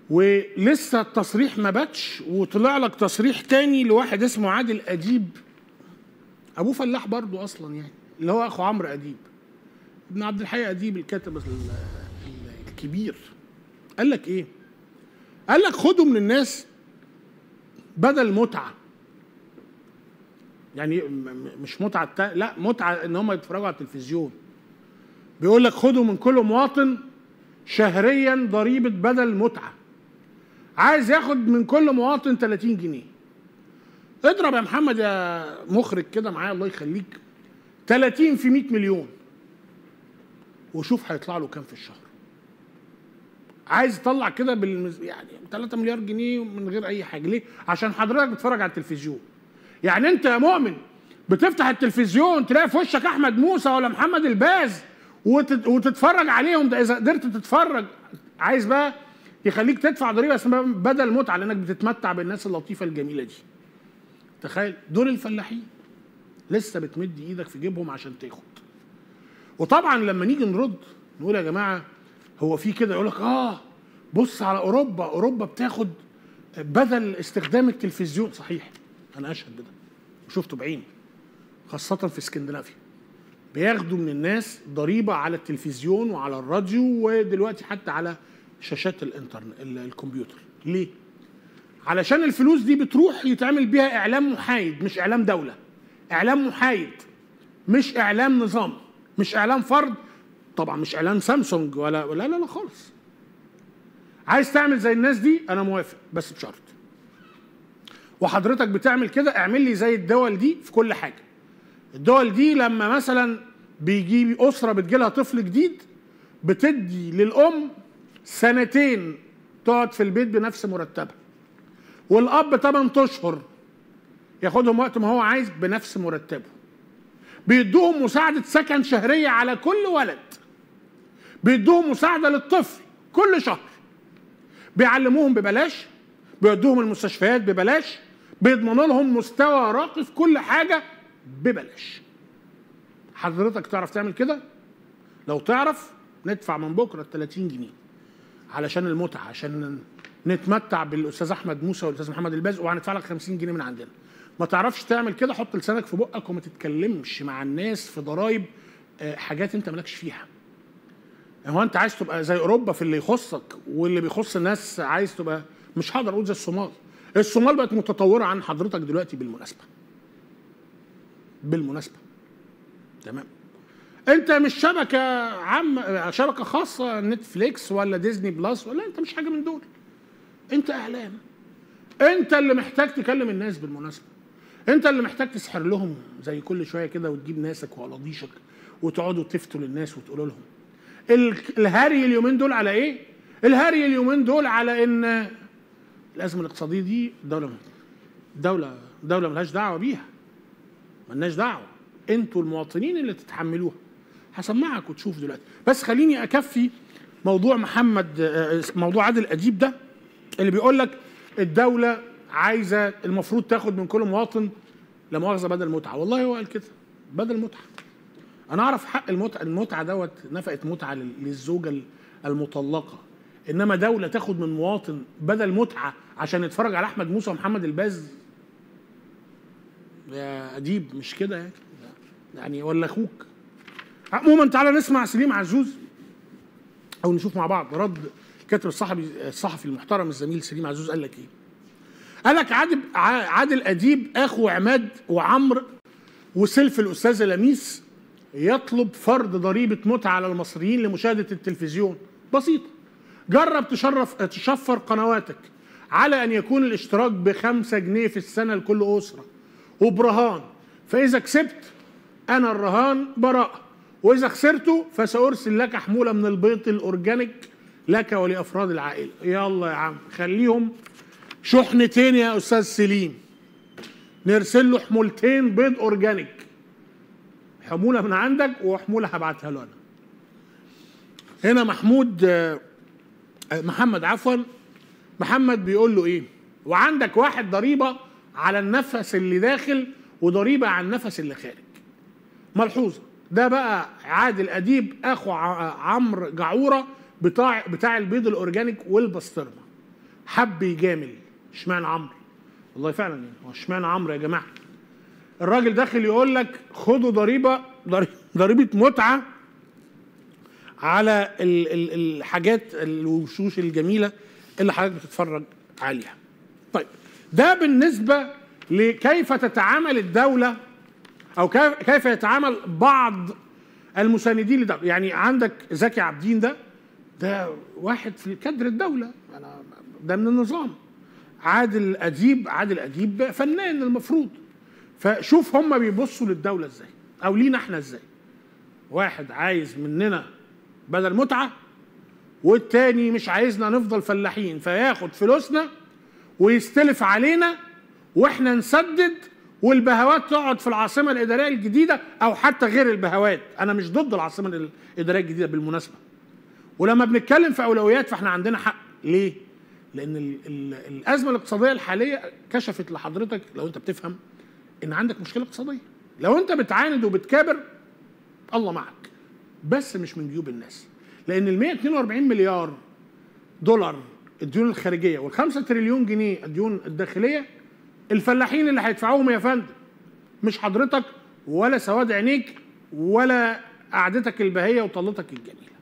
ولسه التصريح ما باتش وطلع لك تصريح تاني لواحد اسمه عادل اديب ابوه فلاح برضه اصلا يعني اللي هو اخو عمرو اديب ابن عبد الحي اديب الكاتب ال- ال- الكبير قال لك ايه قال لك خدوا من الناس بدل متعه يعني م- م- مش متعه التا- لا متعه ان هم يتفرجوا على التلفزيون بيقول لك خدوا من كل مواطن شهريا ضريبه بدل متعه عايز ياخد من كل مواطن 30 جنيه اضرب يا محمد يا مخرج كده معايا الله يخليك 30 في 100 مليون وشوف هيطلع له كام في الشهر عايز يطلع كده بالمز... يعني 3 مليار جنيه من غير اي حاجه ليه عشان حضرتك بتتفرج على التلفزيون يعني انت يا مؤمن بتفتح التلفزيون تلاقي في وشك احمد موسى ولا محمد الباز وتت... وتتفرج عليهم ده اذا قدرت تتفرج عايز بقى يخليك تدفع ضريبه اسمها بدل متعه لانك بتتمتع بالناس اللطيفه الجميله دي تخيل دول الفلاحين لسه بتمد ايدك في جيبهم عشان تاخد وطبعا لما نيجي نرد نقول يا جماعه هو في كده يقول لك اه بص على اوروبا اوروبا بتاخد بدل استخدام التلفزيون صحيح انا اشهد بده وشفته بعيني خاصه في اسكندنافيا بياخدوا من الناس ضريبه على التلفزيون وعلى الراديو ودلوقتي حتى على شاشات الانترنت ال- الكمبيوتر ليه علشان الفلوس دي بتروح يتعمل بيها اعلام محايد مش اعلام دوله اعلام محايد مش اعلام نظام مش اعلام فرد طبعا مش اعلام سامسونج ولا ولا لا لا خالص عايز تعمل زي الناس دي انا موافق بس بشرط وحضرتك بتعمل كده اعمل لي زي الدول دي في كل حاجه الدول دي لما مثلا بيجي اسره بتجيلها طفل جديد بتدي للام سنتين تقعد في البيت بنفس مرتبها والاب 8 اشهر ياخدهم وقت ما هو عايز بنفس مرتبه بيدوهم مساعدة سكن شهرية على كل ولد بيدوهم مساعدة للطفل كل شهر بيعلموهم ببلاش بيودوهم المستشفيات ببلاش بيضمنوا لهم مستوى راقي في كل حاجة ببلاش حضرتك تعرف تعمل كده لو تعرف ندفع من بكرة ال 30 جنيه علشان المتعة عشان نتمتع بالاستاذ احمد موسى والاستاذ محمد الباز وهندفع لك 50 جنيه من عندنا ما تعرفش تعمل كده حط لسانك في بقك وما تتكلمش مع الناس في ضرايب آه، حاجات انت مالكش فيها هو انت عايز تبقى زي اوروبا في اللي يخصك واللي بيخص الناس عايز تبقى مش هقدر اقول زي الصومال الصومال بقت متطوره عن حضرتك دلوقتي بالمناسبه بالمناسبه تمام انت مش شبكه عام شبكه خاصه نتفليكس ولا ديزني بلس ولا انت مش حاجه من دول انت اعلام انت اللي محتاج تكلم الناس بالمناسبه انت اللي محتاج تسحر لهم زي كل شويه كده وتجيب ناسك وقلاضيشك وتقعدوا تفتوا للناس وتقولوا لهم ال- الهري اليومين دول على ايه الهري اليومين دول على ان الازمه الاقتصاديه دي دوله دوله دوله ملهاش دعوه بيها ملناش دعوه انتوا المواطنين اللي تتحملوها هسمعك وتشوف دلوقتي بس خليني اكفي موضوع محمد آه، موضوع عادل اديب ده اللي بيقول لك الدوله عايزه المفروض تاخد من كل مواطن لا مؤاخذه بدل متعه والله هو قال كده بدل متعه انا اعرف حق المتعه المتعه دوت نفقت متعه لل- للزوجه المطلقه انما دوله تاخد من مواطن بدل متعه عشان يتفرج على احمد موسى ومحمد الباز يا اديب مش كده يعني يعني ولا اخوك عموما تعالى نسمع سليم عزوز او نشوف مع بعض رد الكاتب الصحفي الصحفي المحترم الزميل سليم عزوز قال لك ايه قال لك عادل عادل اديب اخو عماد وعمرو وسلف الاستاذ لميس يطلب فرض ضريبه متعه على المصريين لمشاهده التلفزيون بسيطه جرب تشرف تشفر قنواتك على ان يكون الاشتراك بخمسة جنيه في السنه لكل اسره وبرهان فاذا كسبت انا الرهان براءه واذا خسرته فسارسل لك حموله من البيض الاورجانيك لك ولافراد العائله يلا يا عم خليهم شحنتين يا استاذ سليم نرسل له حمولتين بيض اورجانيك حموله من عندك وحموله هبعتها له انا هنا محمود آه، آه، محمد عفوا محمد بيقول له ايه وعندك واحد ضريبه على النفس اللي داخل وضريبه على النفس اللي خارج ملحوظه ده بقى عادل اديب اخو ع- عمرو جعوره بتاع بتاع البيض الاورجانيك والبسطرمه حب يجامل اشمعنى عمرو والله فعلا يعني هو اشمعنى عمرو يا جماعه الراجل داخل يقول لك خدوا ضريبه ضري- ضريبه متعه على ال- ال- الحاجات الوشوش الجميله اللي حضرتك بتتفرج عليها. طيب ده بالنسبه لكيف تتعامل الدوله او كيف كيف يتعامل بعض المساندين لده يعني عندك زكي عابدين ده ده واحد في كادر الدوله انا ده من النظام عادل اديب عادل اديب فنان المفروض فشوف هم بيبصوا للدوله ازاي او لينا احنا ازاي واحد عايز مننا بدل متعه والتاني مش عايزنا نفضل فلاحين فياخد فلوسنا ويستلف علينا واحنا نسدد والبهوات تقعد في العاصمه الاداريه الجديده او حتى غير البهوات انا مش ضد العاصمه الاداريه الجديده بالمناسبه ولما بنتكلم في اولويات فاحنا عندنا حق ليه لان ال ال الازمه الاقتصاديه الحاليه كشفت لحضرتك لو انت بتفهم ان عندك مشكله اقتصاديه لو انت بتعاند وبتكابر الله معك بس مش من جيوب الناس لان ال 142 مليار دولار الديون الخارجيه وال 5 تريليون جنيه الديون الداخليه الفلاحين اللي هيدفعوهم يا فندم مش حضرتك ولا سواد عينيك ولا قعدتك البهيه وطلتك الجميله